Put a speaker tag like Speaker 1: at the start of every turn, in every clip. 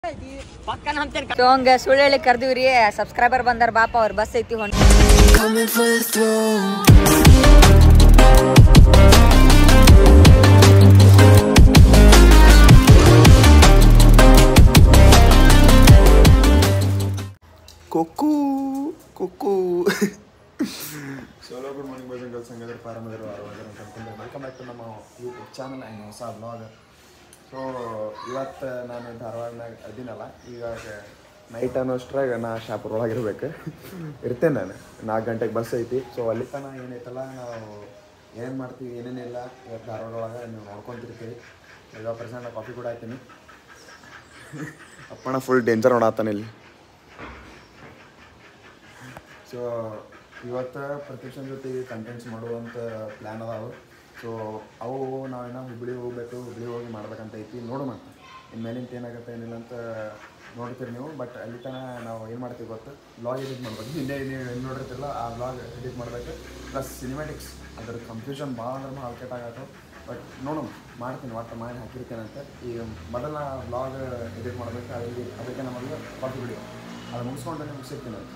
Speaker 1: So ಹಂಗ ಸುಳ್ಳು ಹೇಳಿ ಕರ್ದಿವ್ರಿ ಸಬ್ಸ್ಕ್ರೈಬರ್ ಬಂದಾರ ಬಾಪ ಅವ್ರ ಬಸ್ ಐತಿ ಹೊಂಟ
Speaker 2: Coming for the throne.
Speaker 3: ಕೊಕ್ಕು ಕೊಕ್ಕು ಸೋಲೋ good morning boys and girls ಹಂಗಾದ್ರೆ ಪಾರಮದರು ಆರೋಗ್ಯ ಅಂತ ಅನ್ಕೊಂಡೆ ವೆಲ್ಕಮ್ ಬ್ಯಾಕ್ ಟು ನಮ್ಮ ಯೂಟ್ಯೂಬ್ ಚಾನಲ್ ಆ್ಯಂಡ್ ಹೊಸ ಬ್ಲಾಗ್ ಸೊ ಇವತ್ತು ನಾನು ಧಾರವಾಡನಾಗ ಅದಿನಲ್ಲ ಈಗ ನೈಟ್ ಅನ್ನೋಷ್ಟ್ರಾಗ ನಾ ಶಾಪುರ ಒಳಗಿರ್ಬೇಕು ಇರ್ತೇನೆ ನಾನು ನಾಲ್ಕು ಗಂಟೆಗೆ ಬಸ್ ಐತಿ ಸೊ ಅಲ್ಲಿ ತನಕ ಏನೈತಲ್ಲ ನಾವು ಏನೇನು ಮಾಡ್ತೀವಿ ಏನೇನಿಲ್ಲ ಇವತ್ತು ಧಾರವಾಡ ಒಳಗೆ ನೀವು ನೋಡ್ಕೊಂತಿರ್ತೀವಿ ಇವಾಗ ಪ್ರೆಸೆಂಟ್ ನಾ ಕಾಫಿ ಕೂಡ ಆಯ್ತೀನಿ ಅಪ್ಪಣ ಫುಲ್ ಡೇಂಜರ್ ನೋಡತ್ತಾನೆ ಇಲ್ಲಿ ಸೊ ಇವತ್ತು ಪ್ರತಿಕ್ಷನ್ ಜೊತೆಗೆ ಕಂಟೆಂಟ್ಸ್ ಮಾಡುವಂಥ ಪ್ಲ್ಯಾನ್ ಅದಾವು ಸೊ ಅವು ನಾವೇನೋ ಹುಬ್ಳಿ ಹೋಗ್ಬೇಕು ಹುಬ್ಳಿ ಹೋಗಿ ಮಾಡ್ಬೇಕಂತ ಐತಿ ನೋಡು ಮತ್ತೆ ಇನ್ನು ಮೇಲಿಂದ ಏನಾಗುತ್ತೆ ಏನಿಲ್ಲ ಅಂತ ನೋಡ್ತೀರಿ ನೀವು ಬಟ್ ಅಲ್ಲಿ ತನಕ ನಾವು ಏನು ಮಾಡ್ತೀವಿ ಗೊತ್ತು ಬ್ಲಾಗ್ ಎಡಿಟ್ ಮಾಡ್ಬೇಕು ಹಿಂದೆ ನೀವು ಏನು ನೋಡಿರ್ತಿರಲ್ಲ ಆ ಬ್ಲಾಗ್ ಎಡಿಟ್ ಮಾಡಬೇಕು ಪ್ಲಸ್ ಸಿನಿಮ್ಯಾಟಿಕ್ಸ್ ಅದ್ರ ಕನ್ಫ್ಯೂಷನ್ ಭಾಳ ಅಂದ್ರೆ ಭಾಳ ಕೆಟ್ಟಾಗತ್ತೆ ಬಟ್ ನೋಡೋಣ ಮಾಡ್ತೀನಿ ಒಟ್ಟು ಮಾಡಿ ಹಾಕಿರ್ತೇನೆ ಅಂತ ಈಗ ಮೊದಲ ಬ್ಲಾಗ್ ಎಡಿಟ್ ಮಾಡಬೇಕು ಅದಕ್ಕೆ ಅದಕ್ಕೆ ನಮಗೆ ಕಾಫಿ ವಿಡಿಯೋ ಅದು ಮುಗಿಸ್ಕೊಂಡು ನಿಮ್ಗೆ ಸಿಗ್ತೀನಿ ಅಂತ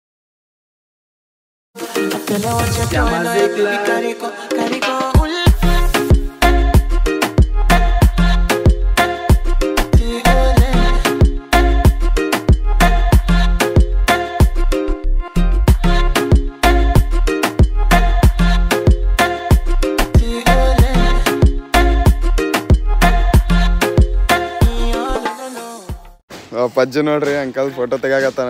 Speaker 2: Te lo voy a tomar y carico, carico, ul- Sí, ole. Sí, ole. Sí, ole, no, no.
Speaker 3: Pajju ನೋಡ್ರಿ ಅಂಕಲ್ ಫೋಟೋ ತೆಗಾಕತ್ತಾನ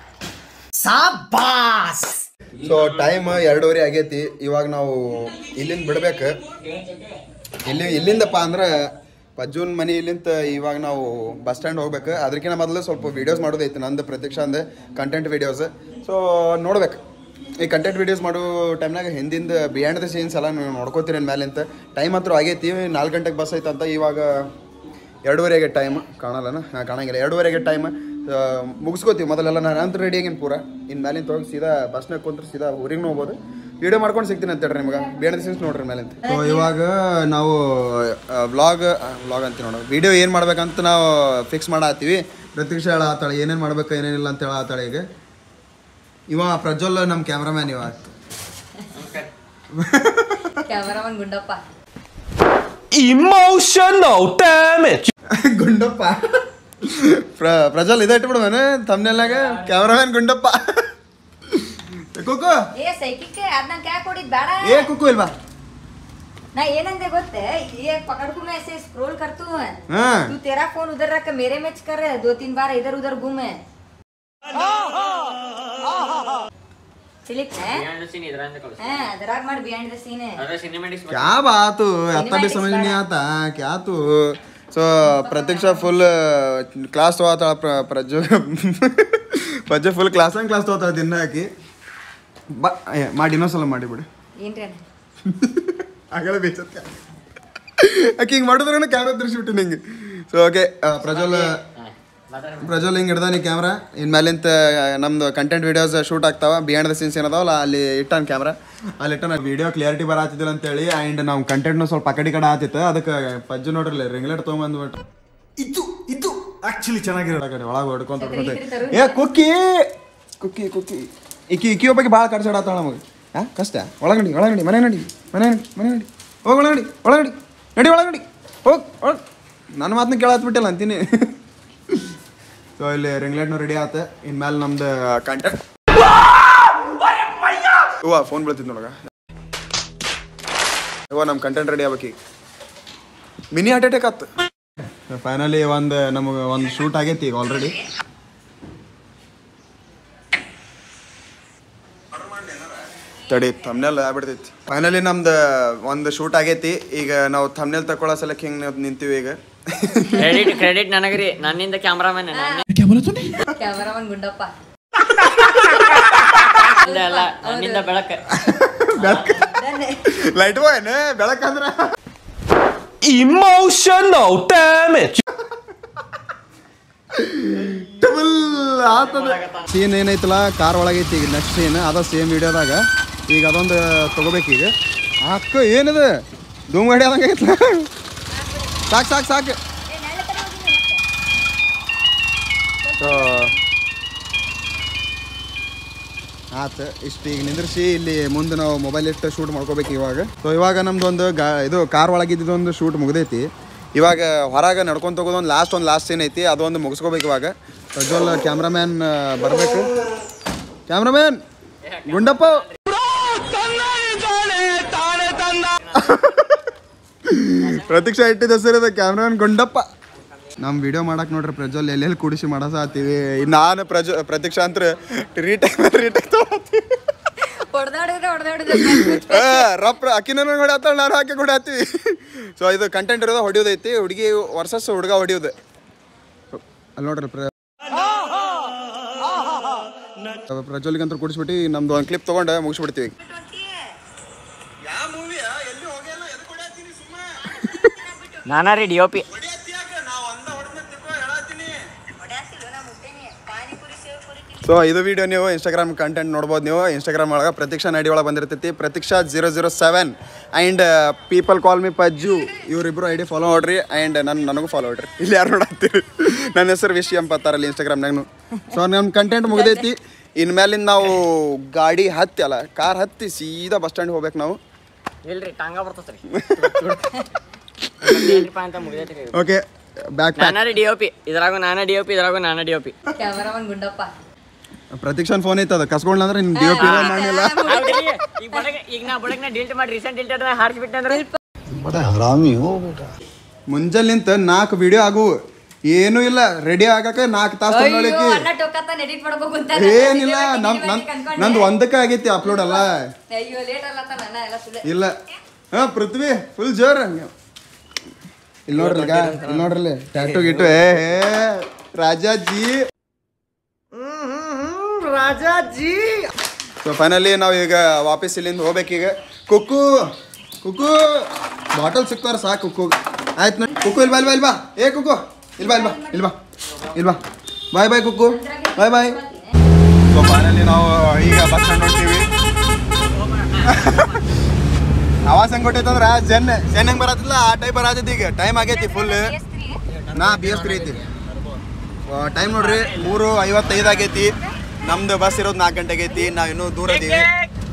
Speaker 3: ಸೊ ಟೈಮ್ ಎರಡೂವರೆ ಆಗೈತಿ ಇವಾಗ ನಾವು ಇಲ್ಲಿಂದ ಬಿಡ್ಬೇಕು ಇಲ್ಲಿ ಇಲ್ಲಿಂದಪ್ಪ ಅಂದ್ರೆ ಪಜ್ಜುನ್ ಮನೆ ಇಲ್ಲಿಂದ ಇವಾಗ ನಾವು ಬಸ್ ಸ್ಟ್ಯಾಂಡ್ ಹೋಗ್ಬೇಕು ಅದಕ್ಕಿಂತ ಮೊದಲು ಸ್ವಲ್ಪ ವೀಡಿಯೋಸ್ ಮಾಡೋದೈತಿ ನಂದು ಪ್ರತೀಕ್ಷಾ ಅಂದೆ ಕಂಟೆಂಟ್ ವೀಡಿಯೋಸ್ ಸೊ ನೋಡ್ಬೇಕು ಈ ಕಂಟೆಂಟ್ ವೀಡಿಯೋಸ್ ಮಾಡೋ ಟೈಮ್ನಾಗ ಹಿಂದಿಂದ ಬಿಯಾಂಡ್ ದ ಸೀನ್ಸ್ ಎಲ್ಲ ನೀವು ನೋಡ್ಕೋತೀರಿ ಮೇಲಿಂದ ಟೈಮ್ ಹತ್ರ ಆಗೈತಿ ನಾಲ್ಕು ಗಂಟೆಗೆ ಬಸ್ ಐತಂತ ಇವಾಗ ಎರಡೂವರೆಗೆ ಟೈಮ್ ಕಾಣಲ್ಲನ ಹಾಂ ಕಾಣಂಗಿಲ್ಲ ಎರಡೂವರೆಗೆ ಟೈಮ್ ಮುಗಿಸ್ಕೋತೀವಿ ಮೊದಲೆಲ್ಲ ನಾನು ಅಂತ ರೆಡಿ ಆಗೇನು ಪೂರ ಇನ್ನು ಮೇಲಿಂದ ಹೋಗಿ ಸೀದಾ ಬಸ್ನಾಗ ಕುಂತ್ರೆ ಸೀದಾ ಊರಿಗೆ ಹೋಗ್ಬೋದು ವಿಡಿಯೋ ಮಾಡ್ಕೊಂಡು ಸಿಗ್ತೀನಿ ಅಂತ ಹೇಳ್ರಿ ನಿಮ್ಗೆ ಬೇಡ ಸೀನ್ಸ್ ನೋಡ್ರಿ ಮೇಲಿಂದ ಸೊ ಇವಾಗ ನಾವು ವ್ಲಾಗ್ ವ್ಲಾಗ್ ಅಂತೀವಿ ನೋಡು ವಿಡಿಯೋ ಏನು ಮಾಡ್ಬೇಕಂತ ನಾವು ಫಿಕ್ಸ್ ಮಾಡತ್ತೀವಿ ಪ್ರತೀಕ್ಷಾ ಹೇಳತ್ತಾಳೆ ಏನೇನು ಮಾಡ್ಬೇಕು ಏನೇನಿಲ್ಲ ಅಂತ ಹೇಳತ್ತಾಳೆ ಈಗ ಇವ ಪ್ರಜ್ವಲ್ ನಮ್ಮ ಕ್ಯಾಮ್ರಾಮ್ಯಾನ್ ಇವ
Speaker 1: cameraman Gundappa
Speaker 4: Emotional damage.
Speaker 3: Gundappa ಪ್ರ ಪ್ರಜ್ವಲ್ ಇದೇ ಇಟ್ಬಿಡುವೇನೆ ತಮ್ಮನೆಲ್ಲಾಗ ಕ್ಯಾಮ್ರಾಮ್ಯಾನ್ ಗುಂಡಪ್ಪ ಕುಕ್ಕು
Speaker 1: ಏ ಸೈಕಿಕ್ಕೆ ಅದನ್ನ ಕ್ಯಾಕ್ ಹೊಡಿದ್ ಬೇಡ
Speaker 3: ಏ ಕುಕ್ಕು ಇಲ್ವಾ
Speaker 1: ನಾ ಏನಂದೆ ಗೊತ್ತೆ ये पकड़ को मैं ऐसे स्क्रॉल करती हूँ
Speaker 3: हाँ।
Speaker 1: तू तेरा फोन उधर रख के मेरे में कर दो तीन बार इधर उधर घूमे सिलिप है हाँ अदराग मार बिहाइंड द सीन है
Speaker 3: क्या बात आता भी समझ नहीं आता क्या तू ಸೊ ಪ್ರತೀಕ್ಷಾ ಫುಲ್ ಕ್ಲಾಸ್ ತಗೋತಾಳ ಪ್ರ Prajju Prajju full class on class ತಗೋತಾಳ ದಿನ ಹಾಕಿ ಬಾ ಏ, ಮಾಡಿ ಇನ್ನೊಂದ್ಸಲ ಮಾಡಿ ಬಿಡು
Speaker 1: ಏನ್ರಿ
Speaker 3: ಆಗಲೇ ಬೇಸತ್ತ ಆಕೆ ಹಿಂಗೆ ಮಾಡಿದ್ರೆ ಕ್ಯಾಮ್ರಾ ತಿರ್ಸಿಬಿಟ್ಟು ನಿಂಗೆ ಸೊ ಓಕೆ ಪ್ರಜ್ವಲ್ ಪ್ರಜ್ವಲ್ ಹಿಂಗೆ ಹಿಡ್ದಾನಿ ಕ್ಯಾಮ್ರಾ ಇನ್ನು ಮೇಲಿಂತ ನಮ್ದು ಕಂಟೆಂಟ್ ವೀಡಿಯೋಸ್ ಶೂಟ್ ಆಗ್ತಾವ ಬಿಯಾಂಡ್ ದ ಸೀನ್ಸ್ ಏನದಾವಲ್ಲ ಅಲ್ಲಿ ಇಟ್ಟಾನ ಕ್ಯಾಮ್ರಾ ಅಲ್ಲಿ ಇಟ್ಟಾನ ವಿಡಿಯೋ ಕ್ಲಿಯರಿಟಿ ಬರತ್ತಿದ್ದಿಲ್ಲ ಅಂತೇಳಿ ಆ್ಯಂಡ್ ನಾವು ಕಂಟೆಂಟ್ನು ಸ್ವಲ್ಪ ಆ ಕಡೆ ಈ ಕಡೆ ಆತಿತ್ತು ಅದಕ್ಕೆ ಪಜ್ಜು ನೋಡ್ರಿ ರಿಂಗ್ಲೆಟ್ ತೊಗೊಂಬಂದ್ಬಿಟ್ಟು
Speaker 5: ಇದು ಇದು ಆಕ್ಚುಲಿ ಚೆನ್ನಾಗಿರೋ
Speaker 3: ಕಡೆ ಒಳಗೆ ಹೊಡ್ಕೊಂತ ಹೊಡ್ಕೊಂತ ಏ ಕುಕ್ಕಿ ಕುಕ್ಕಿ ಕುಕ್ಕಿ ಇಕ್ಕಿ ಇಕ್ಕಿ ಒಬ್ಬಕ್ಕೆ ಭಾಳ ಕಡ್ಸಾಡತ್ತಾಳ ನಮಗೆ ಹಾ ಕಷ್ಟ ಒಳಗಡಿ ಒಳಗಡಿ ಮನೆ ನಡಿ ಮನೆ ನಡಿ ಮನೆ ನಡಿ ಹೋಗಿ ಒಳಗಡಿ ಒಳಗಡಿ ನಡಿ ಒಳಗಡಿ ಹೋಗಿ ಒಳ ನನ್ನ ಮಾತನ್ನ ಕೇಳತ್ ಬಿಟ್ಟಿಲ್ಲ ಅಂತೀನಿ ಸೊ ಇಲ್ಲಿ ರಿಂಗ್ಲೆಟ್ನು ರೆಡಿ ಆತ ಇನ್ಮೇಲೆ ನಮ್ದು ಕಂಟೆಂಟ್ ಹೂವ ಫೋನ್ ಬೀಳ್ತಿದ್ ನೋಡಗ ಇವ ನಮ್ಮ ಕಂಟೆಂಟ್ ರೆಡಿ ಆಗ್ಬೇಕು ಮಿನಿ ಹಾರ್ಟ್ ಅಟ್ಯಾಕ್ ಆತು ಫೈನಲಿ ಒಂದು ನಮಗೆ ಒಂದು ಶೂಟ್ ಆಗೈತಿ ಈಗ ಆಲ್ರೆಡಿ ತಡಿ ಥಮ್ನೆಲ್ ಆಗ್ಬಿಡ್ತೈತಿ ಫೈನಲಿ ನಮ್ದು ಒಂದು ಶೂಟ್ ಆಗೈತಿ ಈಗ ನಾವು ಥಮ್ನೆಲ್ ತಗೊಳ್ಳೋ ಸಲಕ್ಕೆ ಹಿಂಗೆ ನಿಂತೀವಿ ಈಗ
Speaker 6: ಕ್ರೆಡಿಟ್ ಕ್ರೆಡಿಟ್ ನನಗ್ರಿ ನನ್ನಿಂದ ಕ್ಯಾಮ್ರಾಮನ್
Speaker 1: ಕ್ಯಾಮರಾಮನ್ ಗುಂಡಪ್ಪ
Speaker 6: ಅಲ್ಲ ನನ್ನಿಂದ ಬೆಳಕ
Speaker 3: ಲೈಟ್ ಬಾಯ್ನ ಬೆಳಕಂದ್ರ
Speaker 4: Emotional damage.
Speaker 3: ಡಬಲ್ ಆತದ ಸೀನ್ ಏನೈತಲ್ಲ ಕಾರ್ ಒಳಗೈತಿ ಈಗ ನೆಕ್ಸ್ಟ್ ಸೀನ್ ಅದ ಸೇಮ್ ವಿಡಿಯೋದಾಗ ಈಗ ಅದೊಂದು ತಗೋಬೇಕು ಈಗ ಅಕ್ಕ ಏನದ ಧೂಮ್ ಗಾಡಿ ಆದಂಗೆ ಐತ್ಲ ಸಾಕು ಸಾಕು ಸಾಕು ಆತ ಇಷ್ಟು ಈಗ ನಿಂದ್ರಿಸಿ ಇಲ್ಲಿ ಮುಂದೆ ನಾವು ಮೊಬೈಲ್ ಇಟ್ಟು ಶೂಟ್ ಮಾಡ್ಕೋಬೇಕು ಇವಾಗ ಸೊ ಇವಾಗ ನಮ್ದು ಒಂದು ಗಾ ಇದು ಕಾರ್ ಒಳಗಿದ್ದು ಒಂದು ಶೂಟ್ ಮುಗ್ದೈತಿ ಇವಾಗ ಹೊರಗೆ ನಡ್ಕೊಂತ ಹೋಗೋದು ಒಂದು ಲಾಸ್ಟ್ ಒಂದು ಲಾಸ್ಟ್ ಸೀನ್ ಐತಿ ಅದೊಂದು ಮುಗಿಸ್ಕೋಬೇಕು ಇವಾಗ ಪ್ರಜ್ವಲ್ ಕ್ಯಾಮ್ರಾಮ್ಯಾನ್ ಬರಬೇಕು ಕ್ಯಾಮ್ರಾಮ್ಯಾನ್ ಗುಂಡಪ್ಪ ಪ್ರತೀಕ್ಷಾ ಇಟ್ಟಿದ್ದ ಸರ್ ಇದು ಕ್ಯಾಮ್ರಾಮನ್ ಗುಂಡಪ್ಪ ನಮ್ಮ ವಿಡಿಯೋ ಮಾಡಕ್ ನೋಡ್ರಿ ಪ್ರಜ್ವಲ್ ಎಲ್ಲೆಲ್ಲಿ ಕೂಡಿಸಿ ಮಾಡಸ ಆತೀವಿ ನಾನು ಪ್ರಜ ಪ್ರತೀಕ್ಷಾ ಅಂತ ರೀಟೇಕ್ ರೀಟೇಕ್ ತೊಗೊಳತ್ತೀವಿ
Speaker 1: ಹೊಡೆದಾಡಿದ್ರೆ ಹೊಡೆದಾಡಿದ್ರೆ
Speaker 3: ರಪ್ಪ ಅಕ್ಕಿನ ಹೊಡ್ಯಾತಾಳ ನಾನು ಹಾಕಿ ಹೊಡ್ಯಾತೀವಿ ಸೊ ಇದು ಕಂಟೆಂಟ್ ಇರೋದು ಹೊಡಿಯೋದೈತಿ ಹುಡುಗಿ ವರ್ಸಸ್ ಹುಡುಗ ಹೊಡಿಯೋದು ಅಲ್ಲಿ ನೋಡ್ರಿ ಪ್ರ ಪ್ರಜ್ವಲ್ಗಂತ ಕುಡಿಸ್ಬಿಟ್ಟು ನಮ್ದು ಒಂದು ಕ್ಲಿಪ್ ತೊಗೊಂಡು ಮುಗಿಸ್ಬಿಡ್ತೀವಿ
Speaker 6: ನಾನಾ ರೀ ಡಿ ಒ ಪಿ
Speaker 3: ಸೊ ಇದು ವಿಡಿಯೋ ನೀವು ಇನ್ಸ್ಟಾಗ್ರಾಮ್ ಕಂಟೆಂಟ್ ನೋಡ್ಬೋದು ನೀವು ಇನ್ಸ್ಟಾಗ್ರಾಮ್ ಒಳಗೆ ಪ್ರತೀಕ್ಷಾ ನಡಿ ಒಳಗೆ ಬಂದಿರ್ತೈತಿ Pratiksha zero zero seven and people call me Pajju ಇವರಿಬ್ಬರು ಐ ಡಿ ಫಾಲೋ ಮಾಡ್ರಿ ಆ್ಯಂಡ್ ನನ್ನ ನನಗೂ ಫಾಲೋ ಮಾಡ್ರಿ ಇಲ್ಲಿ ಯಾರು ನೋಡತ್ತೀರಿ ನನ್ನ ಹೆಸರು ವಿಶಿ ಅಂತಾರಲ್ಲ ಇನ್ಸ್ಟಾಗ್ರಾಮ್ನಾಗೂ ಸೊ ನಮ್ಮ ಕಂಟೆಂಟ್ ಮುಗ್ದೈತಿ ಇನ್ಮೇಲಿಂದ ನಾವು ಗಾಡಿ ಹತ್ತಿ ಅಲ್ಲ ಕಾರ್ ಹತ್ತಿ ಸೀದಾ ಬಸ್ ಸ್ಟ್ಯಾಂಡ್ ಹೋಗ್ಬೇಕು ನಾವು
Speaker 6: ಇಲ್ರಿ ಟಾಂಗ ಬರ್ತತ್ರಿ ಅಂತ ಮುಗಿದೈತ್ರಿ
Speaker 3: ಓಕೆ ಬ್ಯಾಕ್ ಪ್ಯಾಕ್
Speaker 6: ನಾನಾ ರೀ ಡಿ ಒ ಪಿ ಇದ್ರಾಗೂ ನಾನಾ ಡಿ ಒ ಪಿ ಇದ್ರಾಗೂ ನಾನಾ D O P
Speaker 1: cameraman Gundappa
Speaker 3: ಪ್ರತೀಕ್ಷಾನ್ ಫೋನ್ ಐತದ ಕಸ್ಕೊಂಡ್ಲ ಅಂದ್ರೆ ನಿನ್ನ ಡಿ ಒ ಪಿ ಮಾಡಿಲ್ಲ
Speaker 6: ಈಗ ಬಡಗ ಈಗ ನಾ ಬಡಗ್ ನಾ ಡಿಲ್ಟ್ ಮಾಡಿ ರೀಸೆಂಟ್ ಡಿಲ್ಟ್ ಹಾರಿಸ್ಬಿಟ್ಟೆ ಅಂದ್ರೆ
Speaker 3: ಮುಂಜಾನೆ ನಿಂತ ನಾಲ್ಕು ವಿಡಿಯೋ ಆಗು ಏನೂ ಇಲ್ಲ ರೆಡಿ ಆಗಕ್ಕೆ ನಾಲ್ಕು ತಾಸು
Speaker 1: ಅಯ್ಯೋ
Speaker 3: ತೊಗೊಳಕ್ಕೆ
Speaker 1: ಅಣ್ಣ ಟೊಕ್ಕತ್ತಾನ ಎಡಿಟ್ ಮಾಡ್ಬೇಕು ಅಂತ
Speaker 3: ಏನಿಲ್ಲ ನಮ್ ನನ್ ನಂದು ಒಂದಕ್ಕೆ ಆಗೈತಿ ಅಪ್ಲೋಡ್ ಅಲ್ಲ
Speaker 1: ಅಯ್ಯೋ ಲೇಟ್ ಅಲ್ಲತ್ತ ನನ್ನ ಎಲ್ಲ ಸುಳ್ಳೆ
Speaker 3: ಇಲ್ಲ ಹಾ ಪೃಥ್ವಿ ಫುಲ್ ಜೋರ್ ಇಲ್ಲಿ ನೋಡ್ರಿ ಈಗ ಇಲ್ಲಿ ನೋಡ್ರಿ ಟ್ಯಾಟು ಗಿಟ್ಟು ಏ ಹೇ, ರಾಜಾಜಿ ರಾಜಾಜಿ ಸೊ ಫೈನಲಿ ನಾವು ಈಗ ವಾಪಸ್ ಇಲ್ಲಿಂದ ಹೋಗ್ಬೇಕೀಗ ಕುಕ್ಕು ಕುಕ್ಕು ಬಾಟಲ್ ಸಿಕ್ತಾರ ಸಾಕು ಕುಕ್ಕು ಆಯ್ತು ನೋಡಿ ಕುಕ್ಕು ಇಲ್ಲಿ ಬಾ ಇಲ್ಲಿ ಬಾ ಇಲ್ಲಿ ಬಾ ಏ ಕುಕ್ಕು ಇಲ್ಲಿ ಬಾ ಇಲ್ಲಿ ಬಾ ಇಲ್ಲಿ ಬಾ ಇಲ್ಲಿ ಬಾ ಬಾಯ್ ಬಾಯ್ ಕುಕ್ಕು ಬಾಯ್ ಬಾಯ್ ಸೊ ಫೈನಲಿ ನಾವು ಈಗ ಬಸ್ ಸ್ಟ್ಯಾಂಡ್ ಹೊಂಟೀವಿ ಆವಾಸ ಹೆಂಗ್ ಕೊಟ್ಟೈತಂದ್ರ ಜನ್ ಜನ್ ಹೆಂಗ್ ಬರತ್ತಿಲ್ಲ ಆ ಟೈಪ್ ಬರತೈತಿ ಈಗ ಟೈಮ್ ಆಗೈತಿ ಫುಲ್ ನಾ ಬಿ ಎಸ್ ತ್ರೀ ಐತಿ ಟೈಮ್ ನೋಡ್ರಿ ಮೂರು ಐವತ್ತೈದು ಆಗೈತಿ ನಮ್ದು ಬಸ್ ಇರೋದು ನಾಲ್ಕು ಗಂಟೆಗೆ ಐತಿ ನಾವ್ ಇನ್ನೂ ದೂರ ಇದೀವಿ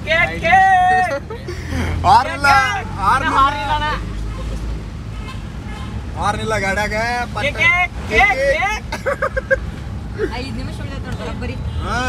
Speaker 3: ಆರ್ನಿಲ್ಲ ಆರ್ನಿಲ್ಲ ಆರ್ನಿಲ್ಲ ಗಾಡ್ಯಾಗ ಪಟ್ಟ
Speaker 1: ಐದು ನಿಮಿಷ ಉಳಿದ ನೋಡ್ತಾರ ಬರೀ
Speaker 3: ಹಾ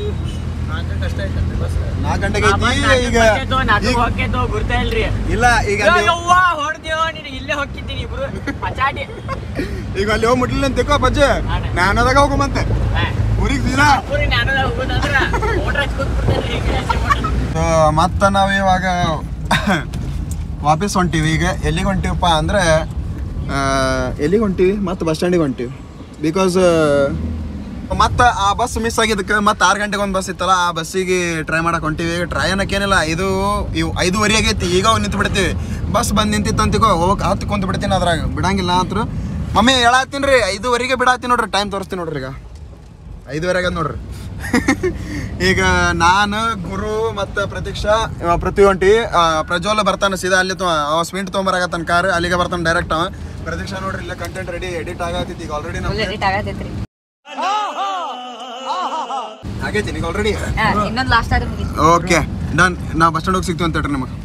Speaker 3: ನಾಲ್ಕು ಗಂಟೆಗೆ ಐತಿ ಈಗ ಈಗ
Speaker 6: ಹೋಗ್ತೇತೋ ಗುರ್ತಾ ಇಲ್ರಿ
Speaker 3: ಇಲ್ಲ ಈಗ ಅಲ್ಲಿ
Speaker 6: ಯವ್ವ ಹೊಡ್ದೇವ ನೀನು ಇಲ್ಲೇ ಹೋಗ್ತಿದ್ದೀನಿ ಇಬ್ರು ಪಚಾಡಿ
Speaker 3: ಈಗ ಅಲ್ಲಿ ಹೋಗಿ ಮುಟ್ಲಿಲ್ಲ ಅಂತ ತಿಕ್ಕೋ ಬಜ್ಜೆ ನಾನು ಅದಾಗ ಹೋಗಮಂತೆ ಊರಿಗೆ ಸೀದಾ
Speaker 6: ಪೂರಿ ನಾನು ಹೋಗೋದಂದ್ರ ಮೋಟ್ರ್ ಹಚ್ಕೊತ್ಬಿಡ್ತೇನ್ರಿ
Speaker 3: ಮತ್ತು ನಾವು ಇವಾಗ ವಾಪಸ್ ಹೊಂಟೀವಿ ಈಗ ಎಲ್ಲಿಗೆ ಹೊಂಟೀವಪ್ಪ ಅಂದ್ರೆ ಆ, ಎಲ್ಲಿಗೆ ಹೊಂಟೀವಿ ಮತ್ತು ಬಸ್ ಸ್ಟ್ಯಾಂಡಿಗೆ ಹೊಂಟೀವಿ ಬಿಕಾಸ್ ಮತ್ತು ಆ ಬಸ್ ಮಿಸ್ ಆಗಿದ್ದಕ್ಕೆ ಮತ್ತೆ ಆರು ಗಂಟೆಗೆ ಒಂದು ಬಸ್ ಇತ್ತಲ್ಲ ಆ ಬಸ್ಸಿಗೆ ಟ್ರೈ ಮಾಡಕ್ಕೆ ಹೊಂಟೀವಿ ಟ್ರೈ ಅನ್ನೋಕ್ಕೇನಿಲ್ಲ ಇದು ಇವು ಐದುವರೆ ಆಗೈತಿ ಈಗ ನಿಂತು ಬಿಡ್ತೀವಿ ಬಸ್ ಬಂದು ನಿಂತಿತ್ತು ಅಂತಿಕೋ ಹೋಗಕ್ಕೆ ಹತ್ತು ಕುಂತು ಬಿಡ್ತೀನಿ ಅದ್ರಾಗ ಬಿಡಂಗಿಲ್ಲ ಅಂತರು ಮಮ್ಮಿ ಹೇಳತ್ತೀನಿ ರೀ ಐದುವರೆಗೆ ಬಿಡತ್ತೀನಿ ನೋಡ್ರಿ ಟೈಮ್ ತೋರಿಸ್ತೀನಿ ನೋಡ್ರಿ ಈಗ ಐದುವರೆ ಆಗ್ಯದ ನೋಡ್ರಿ ಈಗ ನಾನು ಗುರು ಮತ್ತು ಪ್ರತೀಕ್ಷಾ ಇವ ಪೃಥ್ವಿ ಹೊಂಟಿ ಆ, ಪ್ರಜ್ವಲ್ ಬರ್ತಾನೆ ಸೀದಾ ಅಲ್ಲಿ ತೊ ಅವ ಸ್ವಿಂಟ್ ತೊಗೊಂಬರಾಗತ್ತಾನ ಕಾರ್ ಅಲ್ಲಿಗೆ ಬರ್ತಾನೆ ಡೈರೆಕ್ಟ್ ಅವ ಪ್ರತೀಕ್ಷಾ ನೋಡ್ರಿ ಇಲ್ಲ ಕಂಟೆಂಟ್ ರೆಡಿ ಎಡಿಟ್ ಆಗತ್ತಿತ್ತು ಈಗ ಆಲ್ರೆಡಿ
Speaker 1: ಫುಲ್
Speaker 3: ನಮ್ಗೆ
Speaker 1: ಎಡಿಟ್ ಆಗತೈತ್ರಿ
Speaker 3: ಆಗೈತಿ ಈಗ ಆಲ್ರೆಡಿ
Speaker 1: ಇನ್ನೊಂದು ಲಾಸ್ಟ್ ಆದ್ರೆ ಮುಗಿತು
Speaker 3: ಓಕೆ ಡನ್ ನಾ ಬಸ್ ಸ್ಟ್ಯಾಂಡ್ ಹೋಗಿ ಸಿಗ್ತೀವಿ ಅಂತ ಹೇಳ್ರಿ ನಮಗೆ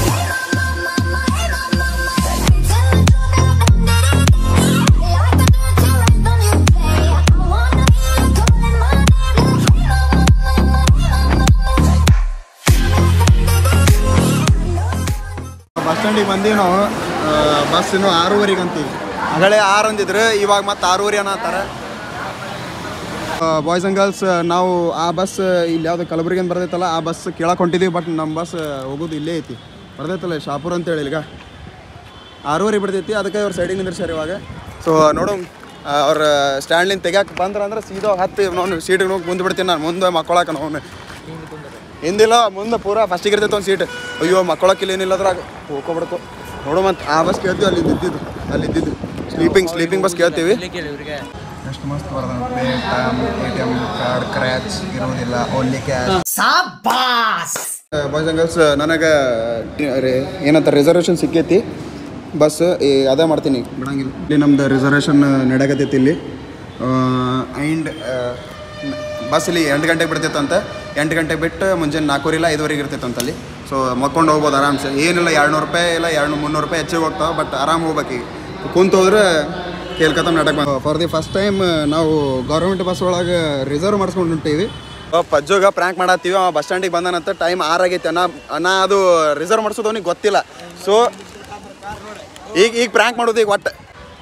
Speaker 3: ಬಸ್ ಸ್ಟ್ಯಾಂಡಿಗೆ ಬಂದೀವಿ ನಾವು ಬಸ್ ಇನ್ನು ಆರೂವರೆಗೆ ಅಂತೀವಿ ಆಗಲೇ ಆರು ಅಂದಿದ್ರು ಇವಾಗ ಮತ್ತೆ ಆರೂವರೆ ಅನ್ನತ್ತಾರೆ ಬಾಯ್ಸ್ ಆ್ಯಂಡ್ ಗರ್ಲ್ಸ್ ನಾವು ಆ ಬಸ್ ಇಲ್ಲಿ ಯಾವ್ದು ಕಲಬುರಗಿಂದ ಬರ್ತೈತಲ್ಲ ಆ ಬಸ್ ಕೇಳಕ್ಕೆ ಹೊಂಟಿದ್ದೀವಿ ಬಟ್ ನಮ್ಮ ಬಸ್ ಹೋಗೋದು ಇಲ್ಲೇ ಐತಿ ಬರ್ತೈತಲ್ಲ ಶಾಪುರ್ ಅಂತೇಳಿ ಈಗ ಆರೂವರೆ ಬಿಡ್ತೈತಿ ಅದಕ್ಕೆ ಅವ್ರು ಸೈಡಿಗೆ ನಿಂದಿರ್ಸ್ಯಾರ ಇವಾಗ ಸೊ ನೋಡು ಅವ್ರ ಸ್ಟ್ಯಾಂಡ್ಲಿಂದ ತೆಗ್ಯಾಕೆ ಬಂದ್ರ ಅಂದ್ರೆ ಸೀದಾ ಹತ್ತಿ ನಾನು ಸೀಟಿಗೆ ಹೋಗಿ ಮುಂದೆ ಬಿಡ್ತೀನಿ ನಾನು ಮುಂದೆ ಮಕ್ಕಳಕ್ಕೆ ನಾವು ಹಿಂದಿಲ್ಲ ಮುಂದೆ ಪೂರಾ ಫಸ್ಟಿಗೆ ಇರ್ತೈತೆ ಒಂದು ಸೀಟ್ ಅಯ್ಯೋ ಮಕ್ಕಳಕ್ಕಿಲ್ಲ ಏನಿಲ್ಲ ಅದ್ರಾಗ ಹೋಗ್ಕೊಬಿಡ್ತು ನೋಡು ಮತ್ತೆ ಆ ಬಸ್ ಕೇಳ್ತೀವಿ ಅಲ್ಲಿ ಇದ್ದಿದ್ದು ಅಲ್ಲಿ ಇದ್ದಿದ್ದು ಸ್ಲೀಪಿಂಗ್ ಸ್ಲೀಪಿಂಗ್ ಬಸ್ ಕೇಳ್ತೀವಿ ಎಷ್ಟು ಮಸ್ತ್ ಬರ್ದ ಎ ಟಿ ಎಮ್ ಕಾರ್ಡ್ ಕ್ರ್ಯಾಚ್ ಇರೋದಿಲ್ಲ only cash boys and girls ನನಗೆ ಏನಂತ ರಿಸರ್ವೇಷನ್ ಸಿಕ್ಕೈತಿ ಬಸ್ ಅದೇ ಮಾಡ್ತೀನಿ ಬಿಡಂಗಿಲ್ಲ ಇಲ್ಲಿ ನಮ್ದು ರಿಸರ್ವೇಷನ್ ನಡೆಯಕತ್ತೈತಿ ಇಲ್ಲಿ ಆ್ಯಂಡ್ ಬಸ್ ಇಲ್ಲಿ ಎಂಟು ಗಂಟೆಗೆ ಬಿಡ್ತೈತಂತೆ ಎಂಟು ಗಂಟೆಗೆ ಬಿಟ್ಟು ಮುಂಜಾನೆ ನಾಲ್ಕೂವರೆ ಇಲ್ಲ ಐದುವರೆಗೆ ಇರ್ತೈತೆ ಅಂತಲ್ಲಿ ಸೊ ಮಕ್ಕೊಂಡು ಹೋಗ್ಬೋದು ಆರಾಮ್ಸೆ ಏನಿಲ್ಲ ಎರಡು ನೂರು ರೂಪಾಯಿ ಇಲ್ಲ ಎರಡು ಮುನ್ನೂರು ರೂಪಾಯಿ ಹೆಚ್ಚಿಗೆ ಹೋಗ್ತಾವೆ ಬಟ್ ಆರಾಮ್ ಹೋಗ್ಬೇಕು ಈಗ ಕುಂತು ಹೋದ್ರೆ ಕೇಳ್ಕತ್ತಮ್ ನಾಟಕ ಬಂದ ಫಾರ್ ದಿ ಫಸ್ಟ್ ಟೈಮ್ ನಾವು ಗೌರ್ಮೆಂಟ್ ಬಸ್ ಒಳಗೆ ರಿಸರ್ವ್ ಮಾಡಿಸ್ಕೊಂಡು ಹೊಂಟೀವಿ ಪಜ್ಜುಗ ಪ್ರ್ಯಾಂಕ್ ಮಾಡತ್ತೀವಿ ಅವ ಬಸ್ ಸ್ಟ್ಯಾಂಡಿಗೆ ಬಂದನಂತ ಟೈಮ್ ಆರಾಗೈತೆ ಅಣ್ಣ ಅಣ್ಣ ಅದು ರಿಸರ್ವ್ ಮಾಡಿಸೋದು ಅವ್ನಿಗೆ ಗೊತ್ತಿಲ್ಲ ಸೊ ಈಗ ಈಗ ಪ್ರ್ಯಾಂಕ್ ಮಾಡೋದು ಈಗ ಒಟ್ಟು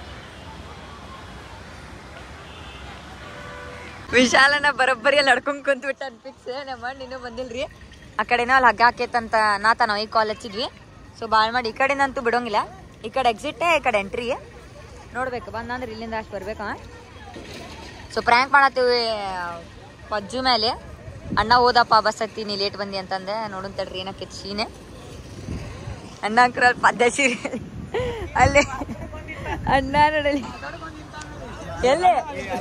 Speaker 1: ವಿಶಾಲನ ಬರೋಬ್ಬರಿ ಅಲ್ಲಿ ನಡ್ಕೊಂಡ್ ಕುಂತ್ ಬಿಟ್ಟ ಫಿಕ್ಸ್ ನಮ್ಮ ಅಣ್ಣ ಇನ್ನೂ ಬಂದಿಲ್ರಿ ಆ ಕಡೆನೋ ಅಲ್ಲಿ ಹಗ್ಗ ಹಾಕೈತಂತ ನಾತ ನಾವು ಈಗ ಕಾಲ್ ಹಚ್ಚಿದ್ವಿ ಸೊ ಭಾಳ ಮಾಡಿ ಈ ಕಡೆನಂತೂ ಬಿಡೋಂಗಿಲ್ಲ ಈ ಕಡೆ ಎಕ್ಸಿಟ್ ಈ ಕಡೆ ಎಂಟ್ರಿ ನೋಡ್ಬೇಕು ಬಂದಂದ್ರೆ ಇಲ್ಲಿಂದ ಅಷ್ಟು ಬರ್ಬೇಕು ಸೊ ಪ್ರ್ಯಾಂಕ್ ಮಾಡತ್ತೀವಿ ಪಜ್ಜು ಮೇಲೆ ಅಣ್ಣ ಹೋದಪ್ಪ ಬಸ್ ಹತ್ತಿ ನೀ ಲೇಟ್ ಬಂದಿ ಅಂತಂದೆ ನೋಡೋಣ ತಡ್ರಿ ಏನಕ್ಕೆ ಸೀನೆ ಅಣ್ಣ ಅಂಕ್ರ ಅಲ್ಲಿ ಪದ್ಯ ಸೀರೆ ಅಲ್ಲಿ ಅಣ್ಣ ನೋಡಲಿ ಎಲ್ಲಿ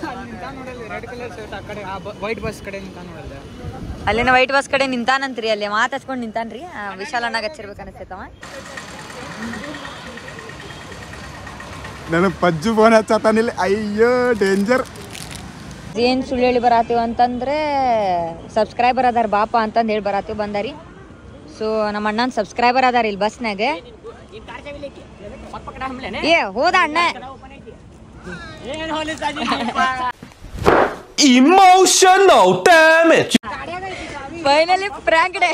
Speaker 7: ವೈಟ್ ಬಸ್ ಕಡೆ ನಿಂತ ನೋಡಲ್ಲ
Speaker 1: ಅಲ್ಲಿನ ವೈಟ್ ಬಸ್ ಕಡೆ ನಿಂತಾನಂತ್ರಿ ಅಲ್ಲಿ ಮಾತಾಡ್ಸ್ಕೊಂಡು ನಿಂತಾನ್ರಿ ಆ, ವಿಶಾಲ್ ಅಣ್ಣಗೆ ಹಚ್ಚಿರ್ಬೇಕು ಅನಿಸ್ತೈತವ
Speaker 3: ನನಗೆ ಪಜ್ಜು ಫೋನ್ ಹಚ್ಚತಾನಿಲ್ಲ ಅಯ್ಯೋ ಡೇಂಜರ್
Speaker 1: ಏನ್ ಸುಳ್ಳು ಹೇಳಿ ಬರಾತೀವಿ ಅಂತಂದ್ರೆ ಸಬ್ಸ್ಕ್ರೈಬರ್ ಅದಾರ ಬಾಪ ಅಂತಂದು ಹೇಳಿ ಬರಾತೀವಿ ಬಂದಾರಿ ಸೊ ನಮ್ಮ ಅಣ್ಣನ ಸಬ್ಸ್ಕ್ರೈಬರ್ ಅದಾರ ಇಲ್ಲಿ ಬಸ್ನಾಗ ಏ ಹೋದ ಅಣ್ಣ
Speaker 4: Emotional damage.
Speaker 1: Finally prank day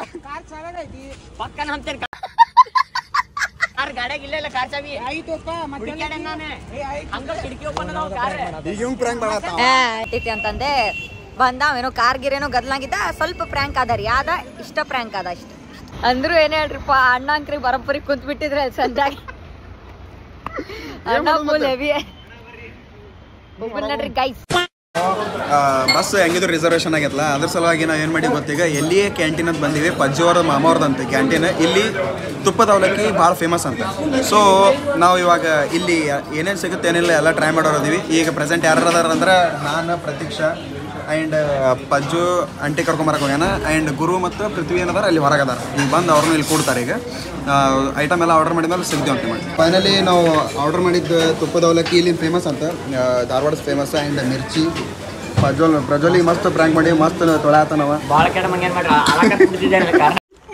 Speaker 6: ಪಕ್ಕನ ಹಂತೇನ್ ಕಾರ್ ಗಾಡಿಯಾಗ ಇಲ್ಲ ಇಲ್ಲ ಕಾರ್ ಚಾವಿ ಹುಡುಕ್ಯಾಡೆ ನಾನೇ. ಹಂಗ ಕಿಟಕಿ ಓಪನ್ ಅದಾವ ಕಾರ್
Speaker 3: ಈಗ ಇವ್ನು ಪ್ರ್ಯಾಂಕ್ ಮಾಡತ್ತ
Speaker 1: ಐತಿ ಅಂತಂದೆ ಬಂದ ಏನೋ ಕಾರ್ ಗಿರೇನೋ ಗದ್ಲಾಗಿದ್ದ ಸ್ವಲ್ಪ ಪ್ರ್ಯಾಂಕ್ ಅದ ರೀ ಆದ ಇಷ್ಟ ಪ್ರ್ಯಾಂಕ್ ಅದ ಇಷ್ಟ ಅಂದ್ರು ಏನೇ ಹೇಳ್ರಿಪ್ಪ ಅಣ್ಣ ಅಂಕ್ರಿ ಬರೋಬ್ಬರಿ ಕುಂತ್ ಬಿಟ್ಟಿದ್ರೆ ಸಂಜಾಗಿ ಅಣ್ಣ ಫುಲ್ ಹೆವಿ ನೋಡ್ರಿ ಗೈಸ್
Speaker 3: ಬಸ್ ಹೆಂಗಿದ್ರು ರಿಸರ್ವೇಷನ್ ಆಗೈತಲ್ಲ ಅದ್ರ ಸಲುವಾಗಿ ನಾವು ಏನು ಮಾಡಿ ಗೊತ್ತೀಗ ಎಲ್ಲಿಯೇ ಕ್ಯಾಂಟೀನ್ ಅಂತ ಬಂದೀವಿ ಪಜ್ಜೋರ ಮಾಮವ್ರದಂತೆ ಕ್ಯಾಂಟೀನ್ ಇಲ್ಲಿ ತುಪ್ಪದ ಅವಲಕ್ಕಿ ಭಾಳ ಫೇಮಸ್ ಅಂತ ಸೊ ನಾವು ಇವಾಗ ಇಲ್ಲಿ ಏನೇನು ಸಿಗುತ್ತೆ ಏನಿಲ್ಲ ಎಲ್ಲ ಟ್ರೈ ಮಾಡೋರದೀವಿ ಈಗ ಪ್ರೆಸೆಂಟ್ ಯಾರು ಅದಾರ ಅಂದ್ರೆ ನಾನು ಪ್ರತೀಕ್ಷಾ ಆ್ಯಂಡ್ ಪಜ್ಜು ಅಂಟಿ ಕರ್ಕೊಂಬರಕ್ಕೆ ಹೋಗ್ಯಾನ ಆ್ಯಂಡ್ ಗುರು ಮತ್ತು ಪೃಥ್ವಿ ಏನದಾರ ಅಲ್ಲಿ ಹೊರಗೆ ಅದಾರ ಈಗ ಬಂದು ಅವ್ರನ್ನೂ ಇಲ್ಲಿ ಕೊಡ್ತಾರೆ ಈಗ ಐಟಮ್ ಎಲ್ಲ ಆರ್ಡರ್ ಮಾಡಿದ್ಮೇಲೆ ಸಿಗ್ತೀವಿ ಅಂತ ಮಾಡಿ ಫೈನಲಿ ನಾವು ಆರ್ಡರ್ ಮಾಡಿದ್ದು ತುಪ್ಪದ ಅವಲಕ್ಕಿ ಇಲ್ಲಿ ಫೇಮಸ್ ಅಂತ ಧಾರವಾಡ ಫೇಮಸ್ ಆ್ಯಂಡ್ ಮಿರ್ಚಿ ಪ್ರಜ್ವಲ್ ಪ್ರಜ್ವಲಿಗೆ ಮಸ್ತ್ ಪ್ರ್ಯಾಂಕ್ ಮಾಡಿ ಮಸ್ತ್ ತೊಳೆಯತನವ
Speaker 6: ಬಾಳ ಕೆಟ್ಟ ಮಂಗೇನ್ ಮಾಡ್ರ ಅಲಾಕ ಬಿಟ್ಟಿದ್ದಾರೆ ಕಾರ್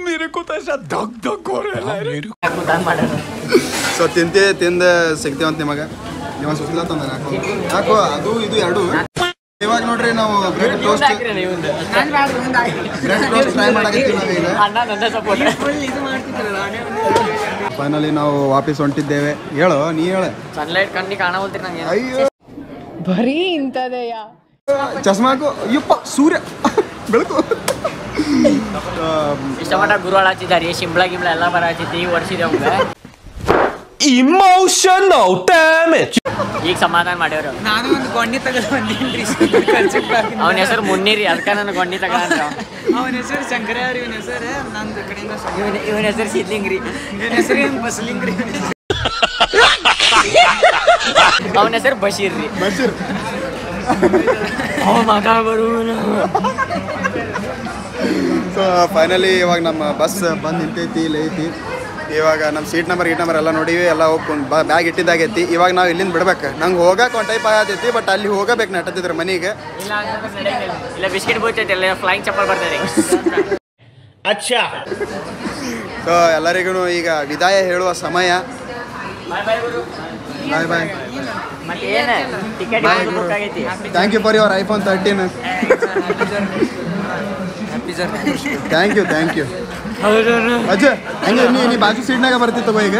Speaker 6: ಮಾಡ್ಯಾರ
Speaker 3: ಸೊ ತಿಂತಿ ತಿಂದು ಸಿಗ್ತೇವಂತ ನಿಮಗೆ ನೀವು ಸುಸ್ಲ ತಂದ ಯಾಕೋ ಯಾಕೋ ಅದು ಇದು ಎರಡು ಇವಾಗ ನೋಡ್ರಿ ನಾವು bread toast bread toast try ಮಾಡಾಕತ್ತೀವಿ ನಾವೀಗ
Speaker 6: ಅಣ್ಣ ನಂದ ಸಪೋರ್ಟ್
Speaker 3: ಫೈನಲಿ ನಾವು ವಾಪಸ್ ಹೊಂಟಿದ್ದೇವೆ ಹೇಳು ನೀ ಹೇಳ
Speaker 6: ಸನ್ಲೈಟ್ ಕಣ್ಣಿ ಕಾಣವಲ್ತ್ರಿ ನಂಗೆ
Speaker 3: ಅಯ್ಯೋ
Speaker 1: ಬರೀ ಇಂಥದೆಯ
Speaker 3: ಚಸ್ಮಾಕು ಅಯ್ಯಪ್ಪ ಸೂರ್ಯ ಬೆಳಕು
Speaker 6: ಇಷ್ಟಪಟ್ಟ ಗುರುವಾಳ ಹಚ್ಚಿದ್ದಾರೆ ಶಿಂಬ್ಳ ಗಿಂಬ್ಳ ಎಲ್ಲ ಬರ ಹಚ್ಚಿತ್ತು ಈಗ ವರ್ಷಿದೆ ಅವಂಗ
Speaker 4: Emotional damage.
Speaker 6: ಈಗ ಸಮಾಧಾನ ಮಾಡ್ಯಾರ
Speaker 7: ನಾನು ಒಂದು ಗೊಂಡಿ ತೆಗೆದು ಬಂದೀನಿ
Speaker 6: ಅವನ ಹೆಸರು ಮುನ್ನಿರಿ ಅದಕ್ಕೆ ನನ್ನ ಗೊಂಡಿ ತಗ ಅಂತ
Speaker 7: ಅವನ ಹೆಸರು ಶಂಕರ ಅವ್ರಿ ಇವನ ಹೆಸರು ನಂದು ಕಡೆಯಿಂದ
Speaker 6: ಇವನ ಇವನ ಹೆಸರು ಸಿದ್ಲಿಂಗ್ರಿ
Speaker 7: ಇವನ ಹೆಸರು ಏನು ಬಸಲಿಂಗ್ರಿ
Speaker 6: ಅವನ ಹೆಸರು ಬಶೀರ್ ರೀ
Speaker 3: ಬಶೀರ್
Speaker 6: ಅವ ಮಾತಾಡ್ಬರು
Speaker 3: ಸೊ ಫೈನಲಿ ಇವಾಗ ನಮ್ಮ ಬಸ್ ಬಂದು ನಿಂತೈತಿ ಇಲ್ಲಿ ಐತಿ ಇವಾಗ ನಮ್ಮ ಸೀಟ್ ನಂಬರ್ ಗೀಟ್ ನಂಬರ್ ಎಲ್ಲ ನೋಡಿವಿ ಎಲ್ಲ ಹೋಗ್ಕೊಂಡು ಬ್ಯಾಗ್ ಇಟ್ಟಿದ್ದಾಗೈತಿ ಇವಾಗ ನಾವು ಇಲ್ಲಿಂದ ಬಿಡ್ಬೇಕು ನಂಗೆ ಹೋಗಕ್ಕೆ ಒಂದು ಟೈಪ್ ಆಗತೈತಿ ಬಟ್ ಅಲ್ಲಿ ಹೋಗಬೇಕು ನಟ್ಟತಿದ್ರು ಮನೆಗೆ
Speaker 6: ಇಲ್ಲ ಅಂತಂದ್ರೆ ನಡೆಯಂಗಿಲ್ಲ. ಇಲ್ಲ ಬಿಸ್ಕಿಟ್ ಬೀಳ್ತೈತೆ ಇಲ್ಲ ಫ್ಲೈಂಗ್ ಚಪ್ಪಲ್ ಬರ್ತದೆ
Speaker 3: ಸೊ ಎಲ್ಲರಿಗೂ ಈಗ ವಿದಾಯ ಹೇಳುವ ಸಮಯ ಬಾಯ್ ಬಾಯ್
Speaker 6: ಮತ್ತೆ ಏನ ಟಿಕೆಟ್ ಬುಕ್ ಆಗೈತಿ
Speaker 3: thank you for your iPhone thirteen thank you thank you ಅಜ್ಜ ಹಂಗೆ ನೀ ನೀ ಬಾಜು ಸೀಟ್ನಾಗ ಬರ್ತಿತ್ತು ಈಗ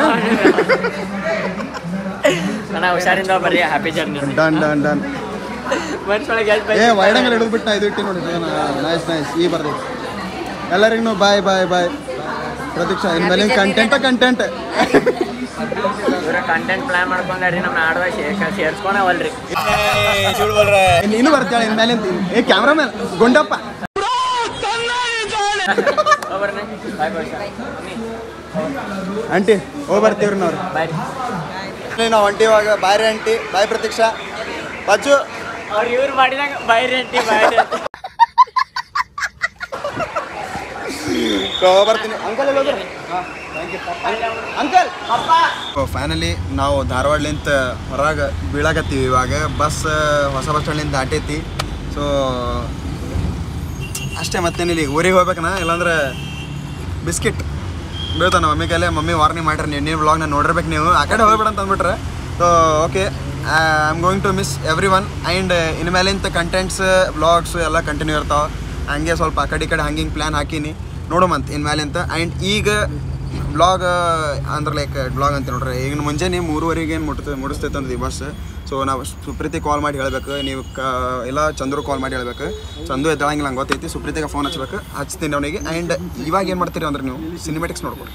Speaker 6: ಅಣ್ಣ ಹುಷಾರಿಂದ ಬರ್ರಿ happy journey
Speaker 3: done done done
Speaker 6: ಮನ್ಸೊಳಗೆ
Speaker 3: ಏ ವೈಡಂಗಲ್ಲಿ ಹಿಡಿದು ಬಿಟ್ಟು ಇದು ಇಟ್ಟು ನೋಡಿ ನೈಸ್ ನೈಸ್ ಈ ಬರ್ದಿ ಎಲ್ಲರಿಗೂ ಬಾಯ್ ಬಾಯ್ ಬಾಯ್ ಪ್ರತೀಕ್ಷಾ ಇನ್ಮೇಲೆ ಕಂಟೆಂಟ ಕಂಟೆಂಟ್
Speaker 6: ಇವ್ರ ಕಂಟೆಂಟ್ ಪ್ಲಾನ್ ಮಾಡ್ಕೊಂಡ್ರಿ ನಮ್ಮ ಆಡುವ ಸೇರ್ಸ್ಕೊಳವಲ್ರಿ
Speaker 3: ನೀನು ಬರ್ತಾಳೆ ಇನ್ಮೇಲೆ ಏ ಕ್ಯಾಮ್ರಾಮನ್ ಗುಂಡಪ್ಪ
Speaker 6: ಬರ್ರಿ ಬಾಯ್ ಬಾಯ್
Speaker 3: ಆಂಟಿ ಹೋಗಿ ಬರ್ತೀವ್ರಿ ನಾವು
Speaker 6: ಬಾಯ್
Speaker 3: ನಾವು ಹೊಂಟಿ ಇವಾಗ ಬಾಯ್ ರೀ ಆಂಟಿ ಬಾಯ್ ಪ್ರತೀಕ್ಷಾ ಬಜ್ಜು
Speaker 6: ಅವ್ರು ಇವ್ರು ಮಾಡಿದಂಗ ಬಾಯ್ ರೆಂಟಿ ಬಾಯ್
Speaker 3: ಹೋಗಿ ಬರ್ತೀನಿ ಅಂಕಲ್ ಹೋದ್ರಿ ಅಂಕಲ್ ಫೈನಲಿ ನಾವು ಧಾರವಾಡಲಿಂತ ಹೊರಗೆ ಬೀಳಾಕತ್ತೀವಿ ಇವಾಗ ಬಸ್ ಹೊಸ ಬಸ್ ಸ್ಟ್ಯಾಂಡ್ಲಿಂದ ದಾಟೈತಿ ಸೊ ಅಷ್ಟೇ ಮತ್ತೇನಿಲ್ಲ ಈಗ ಊರಿಗೆ ಹೋಗ್ಬೇಕನ ಇಲ್ಲಾಂದ್ರೆ ಬಿಸ್ಕಿಟ್ ಬೀಳ್ತಾವ ನಮ್ಮ ಮಮ್ಮಿ ಕೈಲೇ ಮಮ್ಮಿ ವಾರ್ನಿಂಗ್ ಮಾಡ್ರಿ ನೀವು ನೀವು ವ್ಲಾಗ್ನ ನೋಡಿರ್ಬೇಕು ನೀವು ಆ ಕಡೆ ಹೋಗ್ಬೇಡ ಅಂತ ಅಂದ್ಬಿಟ್ರೆ so okay I am going to miss everyone and ಇನ್ಮೇಲಿಂದ ಕಂಟೆಂಟ್ಸ್ ವ್ಲಾಗ್ಸ್ ಎಲ್ಲ ಕಂಟಿನ್ಯೂ ಇರ್ತಾವೆ ಹಂಗೆ ಸ್ವಲ್ಪ ಆ ಕಡೆ ಈ ಕಡೆ ಹಂಗೆ ಹಿಂಗೆ ಪ್ಲ್ಯಾನ್ ಹಾಕೀನಿ ನೋಡೋಮಂತ ಇನ್ಮೇಲಿಂದ ಆ್ಯಂಡ್ ಈಗ ಬ್ಲಾಗ್ ಅಂದ್ರೆ ಲೈಕ್ ಬ್ಲಾಗ್ ಅಂತ ನೋಡ್ರಿ ಈಗ ಮುಂಜಾನೆ ಮೂರುವರೆಗೆ ಏನು ಮುಟ್ತ ಮುಡಿಸ್ತೈತೆ ಅಂದ್ರಿ ಬಸ್ ಸೊ ನಾವು ಸುಪ್ರೀತಿ ಕಾಲ್ ಮಾಡಿ ಹೇಳ್ಬೇಕು ನೀವು ಕ ಇಲ್ಲ ಚಂದ್ರು ಕಾಲ್ ಮಾಡಿ ಹೇಳ್ಬೇಕು ಚಂದು ಎದ್ದಳಂಗಿಲ್ಲ ನಂಗೆ ಗೊತ್ತೈತಿ ಸುಪ್ರೀತಿಗೆ ಫೋನ್ ಹಚ್ಬೇಕು ಹಚ್ತೀನಿ ಅವನಿಗೆ ಆ್ಯಂಡ್ ಇವಾಗ ಏನು ಮಾಡ್ತೀರಿ ಅಂದ್ರೆ ನೀವು ಸಿನಿಮೆಟಿಕ್ಸ್ ನೋಡ್ಕೊಡಿ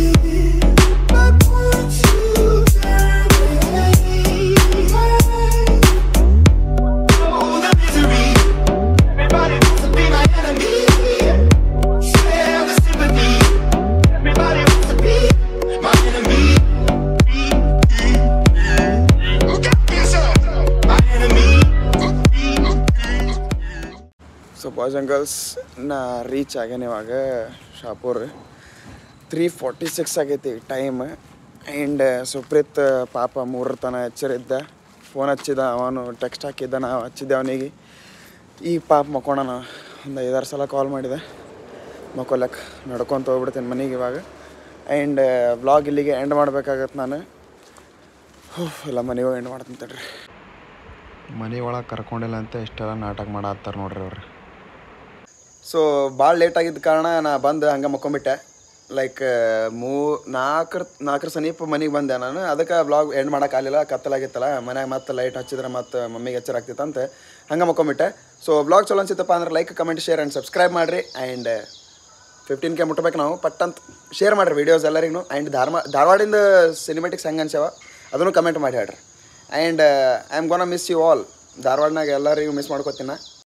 Speaker 3: ಸೊ ಬಾಯ್ಸ್ ಆ್ಯಂಡ್ ಗರ್ಲ್ಸ್ ನಾ ರೀಚ್ ಆಗ್ಯಾನ ಇವಾಗ ಶಾಪೂರ್ ತ್ರೀ ಫಾರ್ಟಿ ಸಿಕ್ಸ್ ಆಗೈತಿ ಟೈಮ್ ಆ್ಯಂಡ್ ಸುಪ್ರೀತ್ ಪಾಪ ಮೂರರ ತನ ಎಚ್ಚರಿದ್ದ ಫೋನ್ ಹಚ್ಚಿದ ಅವನು ಟೆಕ್ಸ್ಟ್ ಹಾಕಿದ್ದ ನಾವು ಹಚ್ಚಿದ್ದೆ ಅವನಿಗೆ ಈ ಪಾಪ ಮಕ್ಕೋಣ ಒಂದು ಐದಾರು ಸಲ ಕಾಲ್ ಮಾಡಿದೆ ಮಕ್ಕೊಲ್ಲಕ್ಕೆ ನಡ್ಕೊತ ಹೋಗ್ಬಿಡ್ತೀನಿ ಮನೆಗೆ ಇವಾಗ ಆ್ಯಂಡ್ ವ್ಲಾಗ್ ಇಲ್ಲಿಗೆ ಎಂಡ್ ಮಾಡ್ಬೇಕಾಗತ್ತೆ ನಾನು ಹುಫ್, ಎಲ್ಲ ಮನೆಗೆ ಎಂಡ್ ಮಾಡ್ತೀನಿ ತಡ್ರಿ ಮನೆ ಒಳಗೆ ಕರ್ಕೊಂಡಿಲ್ಲ ಅಂತ ಇಷ್ಟೆಲ್ಲ ನಾಟಕ ಮಾಡತ್ತಾರ ನೋಡ್ರಿ ಅವ್ರು ಸೊ ಭಾಳ ಲೇಟ್ ಆಗಿದ್ದ ಕಾರಣ ನಾ ಬಂದು ಹಂಗೆ ಮಕ್ಕೊಂಬಿಟ್ಟೆ ಲೈಕ್ ಮೂ ನಾಲ್ಕರ ನಾಲ್ಕರ ಸಮೀಪ ಮನೆಗೆ ಬಂದೆ ನಾನು ಅದಕ್ಕೆ ಬ್ಲಾಗ್ ಎಂಡ್ ಮಾಡೋಕ್ಕಾಗಲಿಲ್ಲ ಕತ್ತಲಾಗಿತ್ತಲ್ಲ ಮನ್ಯಾಗ ಮತ್ತೆ ಲೈಟ್ ಹಚ್ಚಿದ್ರೆ ಮತ್ತೆ ಮಮ್ಮಿಗೆ ಎಚ್ಚರ ಆಗ್ತಿತ್ತಂತೆ ಹಂಗೆ ಮಕ್ಕೊಂಬಿಟ್ಟೆ ಸೊ ಬ್ಲಾಗ್ ಚಲೋ ಅನ್ಸಿತ್ತಪ್ಪ ಅಂದ್ರೆ like comment share and subscribe ಮಾಡಿರಿ ಆ್ಯಂಡ್ ಫಿಫ್ಟೀನ್ ಕೆ ಮುಟ್ಬೇಕು ನಾವು ಪಟ್ ಅಂತ ಶೇರ್ ಮಾಡಿರಿ ವೀಡಿಯೋಸ್ ಎಲ್ಲರಿಗೂ ಆ್ಯಂಡ್ ಧಾರವಾಡ ಧಾರವಾಡಿಂದ ಸಿನಿಮೆಟಿಕ್ಸ್ ಹೆಂಗೆ ಅನ್ಸ್ಯಾವ ಅದನ್ನು ಕಮೆಂಟ್ ಮಾಡಿ ಹೇಳ್ರಿ and I am gonna miss you all ಧಾರವಾಡನಾಗ ಎಲ್ಲರಿಗೂ ಮಿಸ್ ಮಾಡ್ಕೊತೀನಿ